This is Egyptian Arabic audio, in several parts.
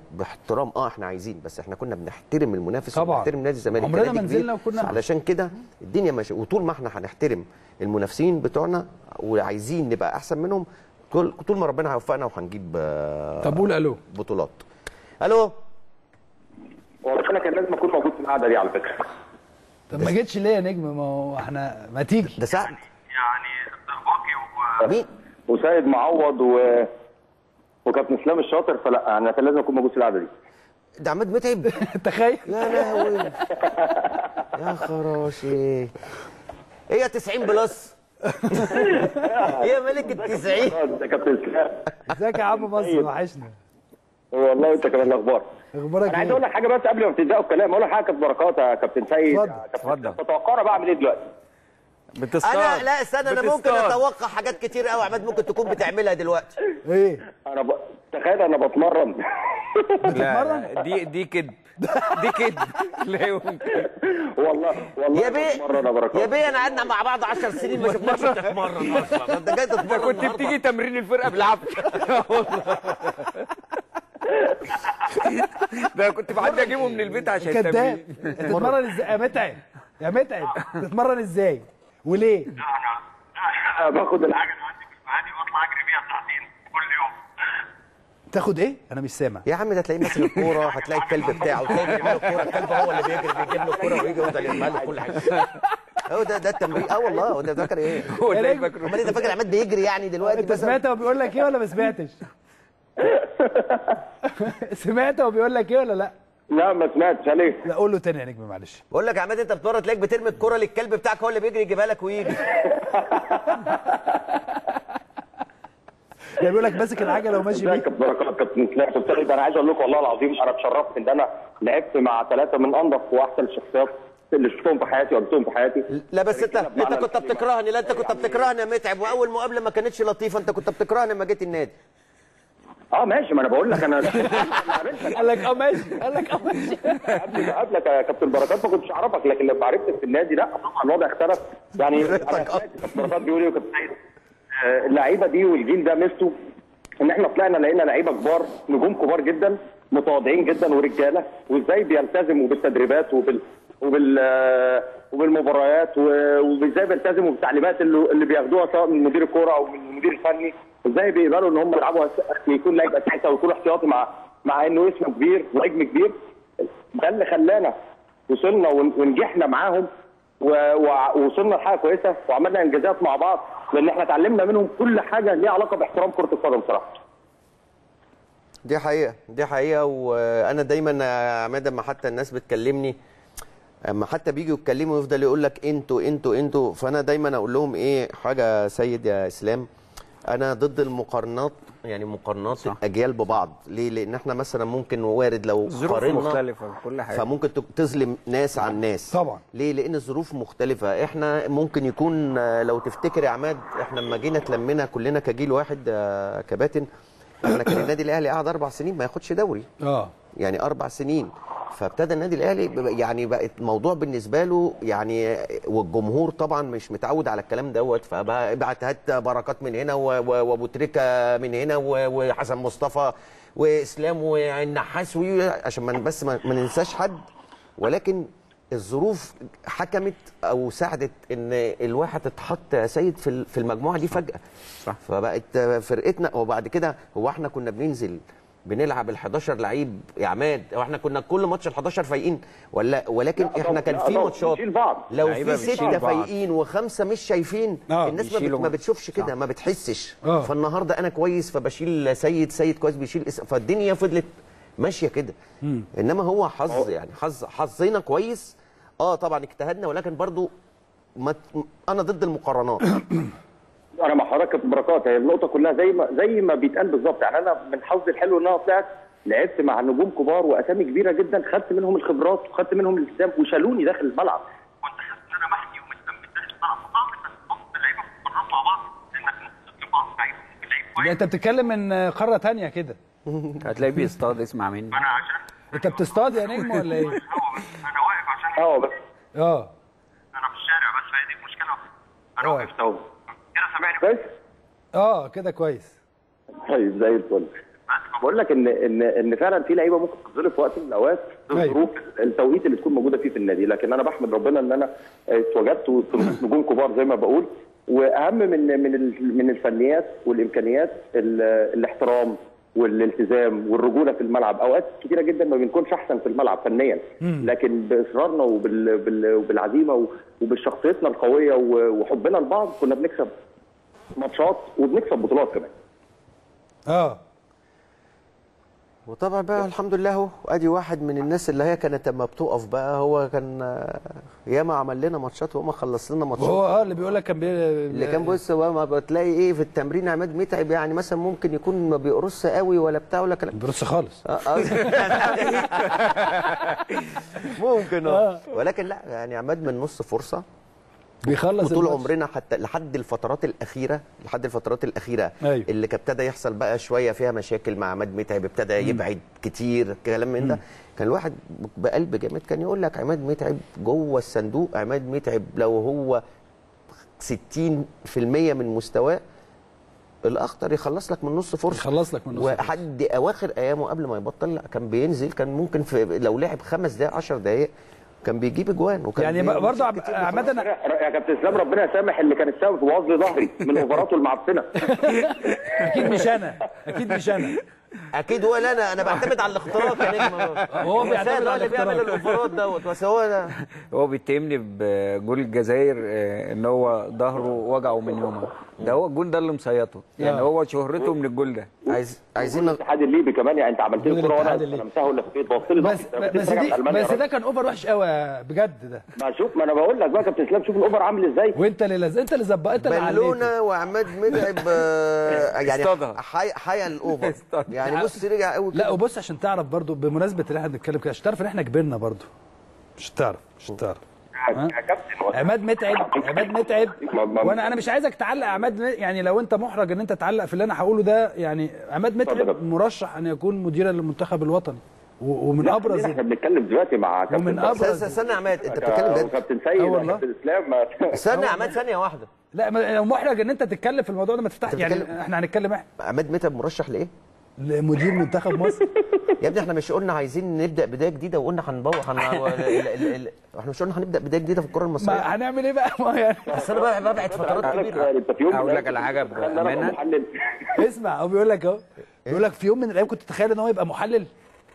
باحترام اه احنا عايزين بس احنا كنا بنحترم المنافس طبعاً. وبنحترم نادي الزمالك عمرنا كنادي ما كبير. نزلنا وكنا- علشان كده الدنيا ماشيه وطول ما احنا هنحترم المنافسين بتوعنا وعايزين نبقى احسن منهم طول طول ما ربنا هيوفقنا وهنجيب آه، طب قول الو بطولات الو هو بس انا كان لازم اكون موجود في القعده دي على فكره طب ما جيتش ليه يا نجم ما هو احنا ما تيجي ده سعد يعني الضرباكي مين وسيد معوض و وكابتن اسلام الشاطر فلا انا كان لازم اكون موجود في القعده دي ده عماد متعب تخيل يا لهوي يا خراشي هي 90 بلس هي ملك ال 90 ده كابتن اسلام ازيك يا عم مصر وحشنا والله انت كمان الاخبار اخبارك انا عايز ايه اقول لك حاجه بس قبل ما تبداوا الكلام اقول لك حاجه كابتن بركات يا كابتن سيد اتفضل، يا كابتن اتفضل. تتوقع انا بعمل ايه دلوقتي؟ بتصطاد انا لا استنى انا ممكن بتصطاد. اتوقع حاجات كتير قوي عماد ممكن تكون بتعملها دلوقتي ايه انا ب... تخيل انا بتمرن لا بتتمرن؟ لا، دي دي كذب دي كذب لا يمكن والله والله يا بيه بتمرن يا بركات يا بيه انا قعدنا مع بعض 10 سنين ما شفناش تتمرن اصلا انت جاي ده تتمرن كنت النهاردة. بتيجي تمرين الفرقه بالعافيه ده كنت بعدي اجيبه من البيت عشان كذاب التمرين تتمرن ازاي يا متعب يا متعب تتمرن ازاي وليه انا باخد العجله عندي في المعادي واطلع اجري بيها ساعتين كل يوم تاخد ايه انا مش سامع يا عم ده تلاقيه ماسك الكوره هتلاقي الكلب بتاعه تلاقيه بيعمل له الكوره الكلب هو اللي بيجري بيجيب له الكوره ويجي يفضل يرميها له كل حاجه هو ده ده التمرين اه والله هو ده فاكر ايه هو يا اللي نجم. فاكره امال انت فاكر عماد بيجري يعني دلوقتي انت مثلا سمعت هو بيقول لك ايه ولا ما سمعتش سمعت هو بيقول لك ايه ولا لا لا ما سمعتش عليه لا قول له تاني يا نجم معلش بقول لك يا عماد انت بتمرن تلاقيك بترمي الكوره للكلب بتاعك هو اللي بيجري يجيبها لك ويجي يعني بيقول لك ماسك العجله وماشي ازيك بيه يا كابتن بركات كابتن اسلام كابتن سيد انا عايز اقول لكم والله العظيم انا اتشرفت ان انا لعبت مع ثلاثه من انظف واحسن الشخصيات اللي شفتهم في حياتي وقابلتهم في حياتي لا بس انت رجالة انت بمعنى كنت الكلمة. بتكرهني لا انت كنت بتكرهني يا متعب واول مقابله ما كانتش لطيفه انت كنت بتكرهني لما جيت النادي اه ماشي ما انا بقول لك انا قال لك اه ماشي قال لك اه ماشي قبل ما اقابلك يا كابتن بركات ما كنتش اعرفك لكن لما عرفتك في النادي لا طبعا الوضع اختلف يعني انا سمعت كابتن بركات بيقول ايه وكابتن سعيد آه، اللعيبه دي والجيل ده ميزته ان احنا طلعنا لقينا لعيبه كبار نجوم كبار جدا متواضعين جدا ورجاله وازاي بيلتزموا بالتدريبات وبال وبال آه، وبالمباريات و- وازاي بيلتزموا بالتعليمات اللي, اللي بياخدوها سواء من مدير الكوره او من المدير الفني ازاي بيقبلوا ان هم يلعبوا أس- يكون لعيب اساسي او يكون احتياطي مع مع انه اسمه كبير ونجم كبير ده اللي خلانا وصلنا ون- ونجحنا معاهم و- وع- ووصلنا لحاجه كويسه وعملنا انجازات مع بعض لان احنا اتعلمنا منهم كل حاجه ليها علاقه باحترام كره القدم بصراحه. دي حقيقة دي حقيقة وأنا دايما يا عماد لما حتى الناس بتكلمني اما حتى بيجوا يتكلموا يفضل يقول لك انتوا انتوا انتوا فأنا دايما أقول لهم إيه حاجة سيد يا إسلام أنا ضد المقارنات يعني مقارنات صح. الأجيال ببعض ليه؟ لأن إحنا مثلا ممكن وارد لو الظروف قارنا مختلفه في كل حاجه فممكن ت- تظلم ناس عن ناس طبعا. ليه لان الظروف مختلفه احنا ممكن يكون آه، لو تفتكر يا عماد احنا لما جينا اتلمينا كلنا كجيل واحد آه، كباتن احنا كان النادي الاهلي قعد اربع سنين ما ياخدش دوري اه يعني اربع سنين فابتدى النادي الاهلي ب- يعني بقت موضوع بالنسبه له يعني والجمهور طبعا مش متعود على الكلام دوت فبعت هات بركات من هنا و- و- وابو تريكه من هنا و- وحسن مصطفى واسلام والنحاس وي- عشان ما بس ما ما ننساش حد ولكن الظروف حكمت او ساعدت ان الواحد اتحط يا سيد في ال- في المجموعه دي فجاه صح. فبقت فرقتنا وبعد كده هو احنا كنا بننزل بنلعب ال 11 لعيب يا عماد هو احنا كنا كل ماتش ال 11 فايقين ولا ولكن لا احنا طبعا، كان لا في طبعا، ماتشات بنشيل بعض. لو لعيبة في بتشيل سته بعض. فايقين وخمسه مش شايفين آه، الناس ما, بت... بيشيلوا ما بعض. بتشوفش كده ما بتحسش آه. فالنهارده انا كويس فبشيل سيد سيد كويس بيشيل اس... فالدنيا فضلت ماشيه كده انما هو حظ يعني حظ حظنا كويس اه طبعا اجتهدنا ولكن برضو ما... ت- انا ضد المقارنات انا مع حضرتك في بركات هي النقطه كلها زي ما زي ما بيتقال بالظبط يعني انا من حظي الحلو ان انا طلعت لعبت مع نجوم كبار واسامي كبيره جدا خدت منهم الخبرات وخدت منهم الالتزام وشالوني داخل الملعب كنت حاسس ان انا محمي ومستمد داخل الملعب فصعب انك تحط اللعيبه في قرارات مع بعض انك تطلب بعض لعيب ممكن لعيب ده كويس انت بتتكلم من قاره تانية كده هتلاقيه بيصطاد اسمع مني انا عشان انت بتصطاد يا نجم ولا ايه هو بس انا واقف عشان اه بس اه انا في الشارع بس هي دي المشكله انا آه. وقفت اهو كده سامعني كويس اه كده كويس طيب زي الفل بقول لك ان ان ان فعلا في لعيبه ممكن تظل في وقت من الاوقات أيوة. ظروف التوقيت اللي تكون موجوده فيه في النادي لكن انا بحمد ربنا ان انا اتواجدت وسط نجوم كبار زي ما بقول واهم من من ال- من الفنيات والامكانيات ال- الاحترام والالتزام والرجوله في الملعب اوقات كتيره جدا ما بنكونش احسن في الملعب فنيا لكن باصرارنا وبال بال- وبالعزيمه وبالشخصيتنا القويه و- وحبنا لبعض كنا بنكسب ماتشات وبنكسب بطولات كمان اه وطبعا بقى الحمد لله اهو ادي واحد من الناس اللي هي كانت لما بتقف بقى هو كان آه، ياما عمل لنا ماتشات وما خلص لنا ماتشات وهو اه اللي بيقول لك كان بي... اللي كان بص هو ما بتلاقي ايه في التمرين عماد متعب يعني مثلا ممكن يكون ما بيقرص قوي ولا بتاع ولا كلام بيرص خالص آه، آه. ممكن اه ولكن لا يعني عماد من نص فرصه بيخلص وطول الماتش. عمرنا حتى لحد الفترات الاخيره لحد الفترات الاخيره أيوة. اللي كان ابتدى يحصل بقى شويه فيها مشاكل مع عماد متعب ابتدى يبعد كتير كلام من ده كان الواحد بقلب جامد كان يقول لك عماد متعب جوه الصندوق عماد متعب لو هو 60% من مستواه الاخطر يخلص لك من نص فرصه يخلص لك من نص فرصة. وحد اواخر ايامه قبل ما يبطل لا كان بينزل كان ممكن في لو لعب خمس دقائق 10 دقائق كان بيجيب اجوان وكان يعني بي- برضه عم- كتير عماد انا يا كابتن اسلام ربنا يسامح اللي كان السبب في وصل ظهري من اوفراته المعفنه اكيد مش انا اكيد مش انا اكيد ولا انا انا بعتمد على الاختراق يا نجم هو بيعتمد على اللي بيعمل الاختراق. الاوفرات دوت بس هو ده هو بيتهمني بجول الجزائر آه، ان هو ظهره وجعه من يومها ده هو الجول ده اللي مسيطه يعني آه. هو شهرته من الجول ده عايز عايزين نغ- الاتحاد الليبي كمان يعني انت عملت لي جول كوره وانا الاتحاد الليبي. استلمتها ولا في بص لي بس ضغط. أنت بس بتتفرج دي على ألمانيا بس يا ده راجل. كان اوفر وحش قوي بجد ده ما شوف ما انا بقول لك بقى يا كابتن اسلام شوف الاوفر عامل ازاي وانت اللي لز... انت اللي زبق انت اللي عليته بالونه وعماد متعب آه، يعني اصطادها. حي- حيا الاوفر اصطادها. يعني بص رجع قوي لا وبص عشان تعرف برضو بمناسبه اللي احنا بنتكلم كده عشان تعرف ان احنا كبرنا برضو مش تعرف مش تعرف يا كابتن عماد متعب عماد متعب ما- ما- وانا انا مش عايزك تعلق عماد م- يعني لو انت محرج ان انت تعلق في اللي انا هقوله ده يعني عماد متعب مرشح ان يكون مديرا للمنتخب الوطني و- ومن لا، ابرز احنا بنتكلم دلوقتي مع كابتن ومن بس. أبرز- استنى استنى يا عماد انت بتتكلم جد كابتن سيد آه يا والله. كابتن اسلام ما- استنى يا عماد ثانيه واحده لا ما- لو محرج ان انت تتكلم في الموضوع ده ما تفتح أنت يعني بتتكلم- احنا هنتكلم احنا عماد متعب مرشح لايه؟ لمدير منتخب مصر يا ابني احنا مش قلنا عايزين نبدا بدايه جديده وقلنا هنبوظ هن... ال- ال- ال- احنا مش قلنا هنبدا بدايه جديده في الكره المصريه ما هنعمل ايه بقى ما يعني بس انا بقى ببعد فترات أنا كبيره سؤال، انت في يوم من أقول لك الأيام على حاجة كنت تتخيل إن أنا أبقى بأمانة؟ محلل اسمع هو بيقول لك اهو بيقول لك في يوم من الايام كنت تتخيل ان هو يبقى محلل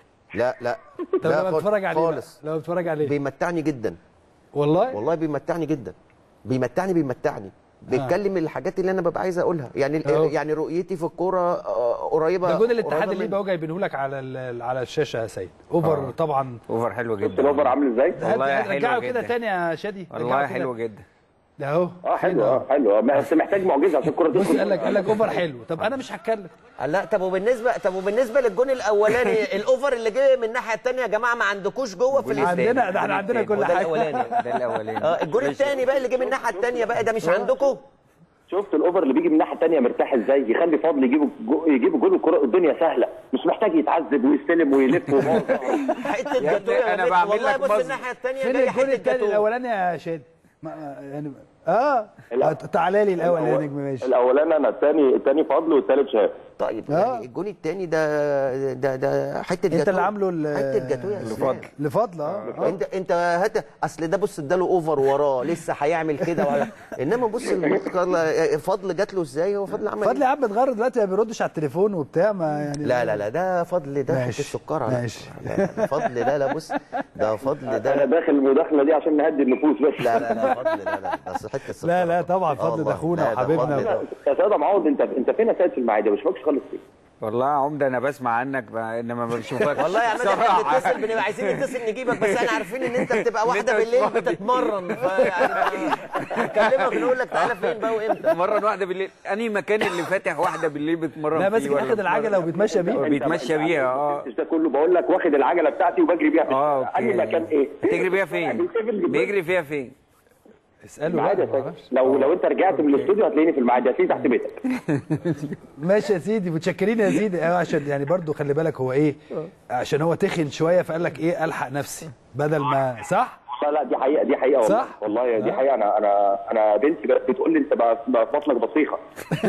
لا لا طب لا لما خالص- بتفرج عليه بقى. خالص لما بتفرج عليه بيمتعني جدا والله والله بيمتعني جدا بيمتعني بيمتعني بيتكلم الحاجات اللي انا ببقى عايز اقولها يعني أهو. يعني رؤيتي في الكوره آه، قريبه ده جول الاتحاد قريبة الليبي من- اهو جايبينه لك على ال- على الشاشه يا سيد اوفر طبعا اوفر حلو شفت جدا الاوفر عامل ازاي؟ والله هات- حلو رجعه كده جدا. تاني يا شادي والله رجعه كده. حلو جدا ده اهو اه حلو اه حلو بس محتاج معجزه عشان الكوره بص تدخل قال لك قال لك اوفر حلو طب انا مش هتكلم لا طب وبالنسبه طب وبالنسبه للجون الاولاني الاوفر اللي جه من الناحيه الثانيه يا جماعه ما عندكوش جوه في الجون ال- التاني. عندنا ده احنا عندنا كل وده حاجه الاولاني ده الاولاني اه الجون الثاني بقى اللي جه من الناحيه الثانيه بقى ده مش عندكم شفت الاوفر اللي بيجي من الناحيه الثانيه مرتاح ازاي يخلي فضل يجيب جو- يجيب جول الكره الدنيا سهله مش محتاج يتعذب ويستلم ويلف ويبوظ. حته يا جاتوه ابني أنا يا بعمل والله لك بص مصر. الناحيه الثانيه فين جاي الجول حته التاني جاتوه الاولاني يا شادي ما- يعني اه لا. تعالى لي الاول يا نجم ماشي الاولاني انا الثاني الثاني فضل والثالث شهاب طيب آه. يعني الجون الثاني ده ده ده حته انت جاتوه اللي عامله ال- حته جاتوه يا اسلام لفضل اه آه. انت انت هات اصل ده بص اداله اوفر وراه لسه هيعمل كده ولا انما بص المخ فضل جات له ازاي هو فضل عمل فضل إيه؟ يا عم اتغير دلوقتي ما بيردش على التليفون وبتاع ما يعني لا لا لا ده فضل ده ماشي. حته السكر على ماشي. فكرة. لا لا فضل لا لا بص ده فضل انا ده داخل المداخله دي عشان نهدي النفوس بس لا لا لا فضل لا لا ده حته السكر لا لا طبعا آه فضل والله. ده اخونا لا، ده وحبيبنا فضل ده. يا سيد معوض انت انت فين يا سيد في المعادي مش فاكش خالص فين والله يا عمده انا بسمع عنك بقى انما ما بشوفكش والله يا عماد احنا بنتصل بنبقى عايزين نتصل نجيبك بس احنا عارفين ان انت بتبقى واحده أنت مش بالليل فاضي. بتتمرن فيعني نكلمك نقول لك تعالى فين بقى وامتى مره واحده بالليل انهي مكان اللي فاتح واحده بالليل بتمرن لا فيه ماسك ولا اخد العجله وبيتمشى بيه بيتمشى بيها اه مش ده كله بقول لك واخد العجله بتاعتي وبجري بيها في اه الشارع. اي اوكي مكان ايه تجري بيها فين بيجري فيها فين اساله المعادي بقى يا ما سيد اعرفش لو لو انت رجعت من الاستوديو هتلاقيني في المعادي هتلاقيني تحت بيتك ماشي يا سيدي متشكرين يا سيدي اه عشان يعني برضو خلي بالك هو ايه عشان هو تخن شويه فقال لك ايه الحق نفسي بدل ما صح لا لا دي حقيقه دي حقيقه والله صح؟ والله دي حقيقه انا انا انا بنتي بقت بتقول لي انت بقى بقى في بطنك بطيخه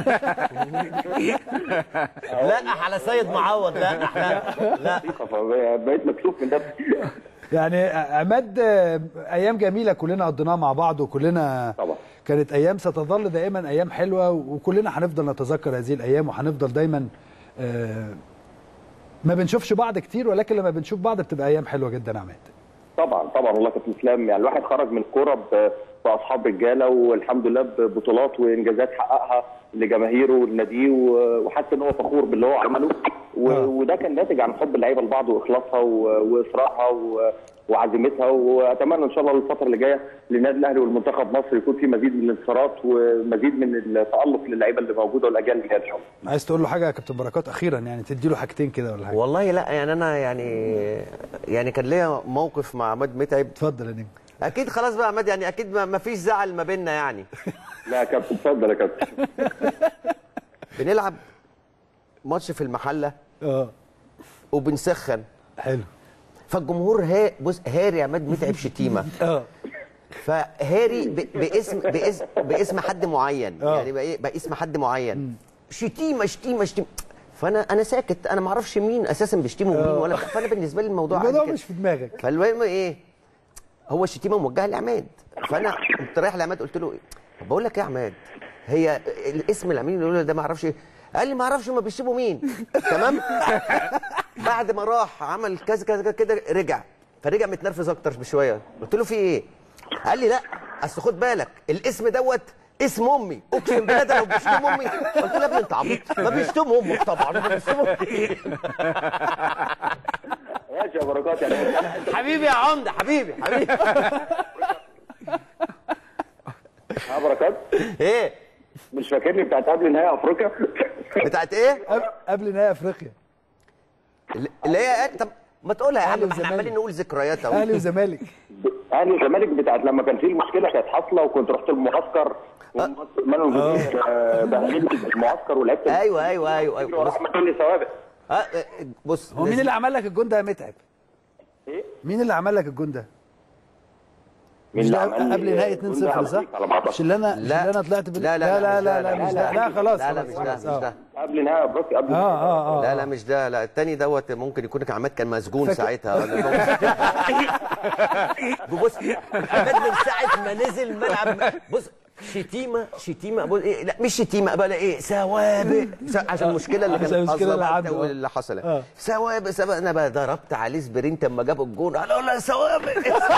لا على سيد معوض لا احنا لا بطيخه فبقيت مكسوف من ده يعني عماد آه، ايام جميله كلنا قضيناها مع بعض وكلنا طبعا. كانت ايام ستظل دائما ايام حلوه وكلنا هنفضل نتذكر هذه الايام وهنفضل دايما آه، ما بنشوفش بعض كتير ولكن لما بنشوف بعض بتبقى ايام حلوه جدا يا عماد طبعا طبعا والله كابتن اسلام يعني الواحد خرج من الكوره ب- باصحاب رجاله والحمد لله ببطولات وانجازات حققها لجماهيره وناديه و- وحاسس ان هو فخور باللي هو عمله و- آه. وده كان ناتج عن حب اللعيبه لبعض واخلاصها و- واصرارها و- وعزيمتها واتمنى ان شاء الله الفتره اللي جايه للنادي الاهلي والمنتخب مصر يكون في مزيد من الانتصارات ومزيد من التالق للعيبه اللي موجوده والاجيال اللي جايه ان شاء الله عايز تقول له حاجه يا كابتن بركات اخيرا يعني تدي له حاجتين كده ولا حاجه والله لا يعني انا يعني يعني كان ليا موقف مع عماد متعب اتفضل يا نجم اكيد خلاص بقى عماد يعني اكيد ما ما فيش زعل ما بيننا يعني لا يا كابتن اتفضل يا كابتن بنلعب ماتش في المحله اه وبنسخن حلو فالجمهور ها بص هاري عماد متعب شتيمه اه فهاري ب... باسم باسم باسم حد معين آه. يعني بقى باسم حد معين شتيمه شتيمه شتيمه فانا انا ساكت انا ما اعرفش مين اساسا بيشتموا مين ولا فانا بالنسبه لي الموضوع الموضوع عادي مش كده. في دماغك فالمهم ايه هو الشتيمه موجهه لعماد فانا كنت رايح لعماد قلت له طب بقول لك ايه يا عماد هي الاسم اللي عاملين يقولوا ده ما اعرفش ايه قال لي ما اعرفش هما بيشتموا مين تمام بعد ما راح عمل كذا كذا كده رجع فرجع متنرفز اكتر بشويه قلت له في ايه قال لي لا اصل خد بالك الاسم دوت اسم امي اقسم بالله ده لو بيشتم امي قلت له يا ابني انت عبيط ما بيشتم امك طبعا ما بيشتم أمك. ماشي يا بركات يعني حبيبي يا عمده حبيبي حبيبي يا بركات ايه مش فاكرني بتاعت قبل نهائي افريقيا بتاعت ايه قبل- قبل نهائي افريقيا اللي هي طب ما تقولها يا عم أهلي ما احنا وزمالك. عمالين نقول ذكريات اهو اهلي وزمالك اهلي الزمالك بتاعت لما كان في المشكله كانت حاصله وكنت رحت المعسكر مانو جديد بهدلت المعسكر ولعبت ايوه ايوه ايوه ايوه بص وراح عمل لي سوابق آه، آه، بص هو مين اللي عمل لك الجون ده يا متعب ايه مين اللي عمل لك الجون ده مين مش اللي ده عمل لي قبل نهائي الجون 2-0 ده على صح فكرة على ما أعتقد. مش اللي انا مش لا. اللي انا طلعت بال... لا، لا لا، لا لا، لا لا، مش لا، ده لا خلاص لا لا خلاص، مش ده خلاص، مش آه. ده قبل نهائي افريقيا قبل اه اه اه لا لا مش ده لا التاني دوت ممكن يكون عماد كان مسجون فاكر- ساعتها بص عماد من ساعه ما نزل الملعب بص شتيمه شتيمه بص إيه لا مش شتيمه بقى ايه سوابق س- عشان المشكله اللي عشان كانت المشكلة حاصله اللي بقى عنده، آه. واللي حصلت آه. سوابق سوابق انا بقى ضربت عليه سبرنت اما جاب الجون قال لا سوابق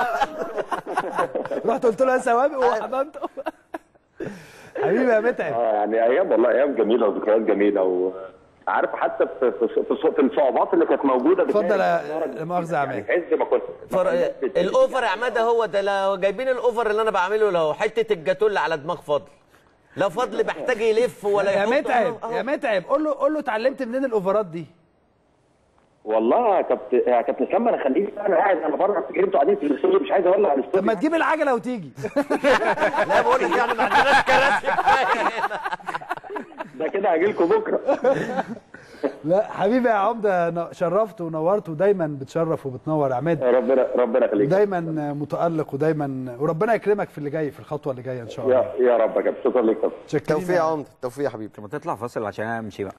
رحت قلت له يا سوابق وحضنته حبيبي يا متعب اه يعني ايام والله ايام جميله وذكريات جميله و عارف حتى في في في, في الصعوبات اللي كانت موجوده اتفضل يا- بتلاقي لا مؤاخذة يا يعني عماد. في عز ما كنت فر... الاوفر يا عماد هو ده لو جايبين الاوفر اللي انا بعمله لو حته الجاتوه اللي على دماغ فضل لا فضل محتاج يلف ولا يا يحط متعب أهو. يا متعب قول له قول له اتعلمت منين الاوفرات دي والله يا كابتن يا كابتن اسلام انا خليك انا قاعد انا بره افتكر انتوا قاعدين في الاستوديو مش عايز اولع طب الاستوديو ما تجيب العجله وتيجي لا بقول لك يعني ما عندناش كراسي كفاية هنا. ده كده هاجي لكم بكره لا حبيبي يا عمده ن- شرفت ونورت ودايما بتشرف وبتنور يا عماد ربنا ربنا يخليك دايما متالق ودايما وربنا يكرمك في اللي جاي في الخطوه اللي جايه ان شاء الله يا يا رب يا كابتن شكرا لك يا كابتن شكرا توفيق يا عمده توفيق يا حبيبي طب ما تطلع فاصل عشان امشي بقى